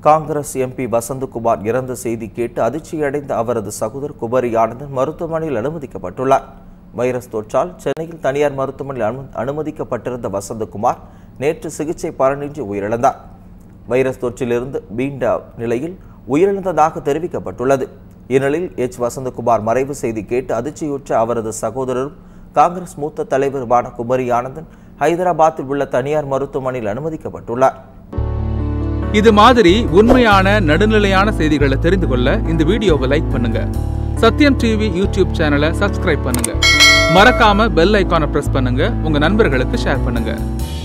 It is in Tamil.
காங்கிரஸ் எம்பி வசந்தகுமார் இறந்த செய்தி கேட்டு அதிர்ச்சியடைந்த அவரது சகோதரர் குமரி ஆனந்தன் மருத்துவமனையில் அனுமதிக்கப்பட்டுள்ளார் வைரஸ் தொற்றால் சென்னையில் தனியார் மருத்துவமனையில் அனு அனுமதிக்கப்பட்டிருந்த வசந்தகுமார் நேற்று சிகிச்சை பலனின்றி உயிரிழந்தார் வைரஸ் தொற்றிலிருந்து மீண்ட நிலையில் உயிரிழந்ததாக தெரிவிக்கப்பட்டுள்ளது இந்நிலையில் எச் வசந்தகுமார் மறைவு செய்தி கேட்டு அதிர்ச்சியுற்ற அவரது சகோதரரும் காங்கிரஸ் மூத்த தலைவருமான குமரி ஆனந்தன் ஹைதராபாத்தில் உள்ள தனியார் மருத்துவமனையில் அனுமதிக்கப்பட்டுள்ளார் இது மாதிரி உண்மையான நடுநிலையான செய்திகளை தெரிந்து கொள்ள இந்த வீடியோவை லைக் பண்ணுங்க சத்யம் டிவி யூடியூப் சேனலை சப்ஸ்கிரைப் பண்ணுங்க மறக்காம பெல் ஐகானை பிரஸ் பண்ணுங்க உங்க நண்பர்களுக்கு ஷேர் பண்ணுங்க